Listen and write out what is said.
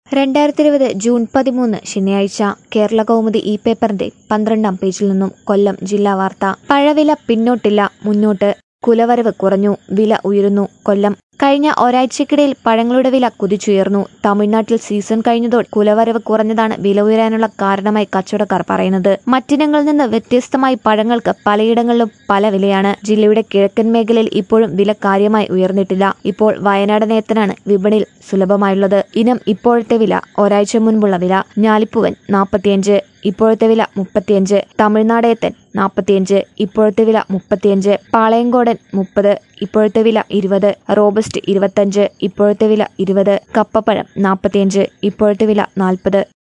രണ്ടായിരത്തി ഇരുപത് ജൂൺ പതിമൂന്ന് ശനിയാഴ്ച കേരള കൗമുദി ഇ പേപ്പറിന്റെ പന്ത്രണ്ടാം പേജിൽ നിന്നും കൊല്ലം ജില്ലാ വാർത്ത പഴവില പിന്നോട്ടില്ല മുന്നോട്ട് കുലവരവ് കുറഞ്ഞു വില ഉയരുന്നു കൊല്ലം കഴിഞ്ഞ ഒരാഴ്ചക്കിടയിൽ പഴങ്ങളുടെ വില കുതിച്ചുയർന്നു തമിഴ്നാട്ടിൽ സീസൺ കഴിഞ്ഞതോടെ കുലവരവ് കുറഞ്ഞതാണ് വില ഉയരാനുള്ള കാരണമായി കച്ചവടക്കാർ പറയുന്നത് മറ്റിനങ്ങളിൽ നിന്ന് വ്യത്യസ്തമായി പഴങ്ങൾക്ക് പലയിടങ്ങളിലും പല വിലയാണ് ജില്ലയുടെ കിഴക്കൻ മേഖലയിൽ ഇപ്പോഴും വില കാര്യമായി ഉയർന്നിട്ടില്ല ഇപ്പോൾ വയനാട് നേത്തനാണ് വിപണിയിൽ സുലഭമായുള്ളത് ഇനം ഇപ്പോഴത്തെ വില ഒരാഴ്ച മുൻപുള്ള വില ഞാലിപ്പൂവൻ നാൽപ്പത്തിയഞ്ച് ഇപ്പോഴത്തെ വില മുപ്പത്തിയഞ്ച് തമിഴ്നാടേത്തൻ നാൽപ്പത്തിയഞ്ച് ഇപ്പോഴത്തെ വില മുപ്പത്തിയഞ്ച് പാളയങ്കോടൻ മുപ്പത് ഇപ്പോഴത്തെ വില ഇരുപത് റോബസ്റ്റ് ഇരുപത്തഞ്ച് ഇപ്പോഴത്തെ വില ഇരുപത് കപ്പപ്പഴം നാൽപ്പത്തിയഞ്ച് ഇപ്പോഴത്തെ വില നാൽപ്പത്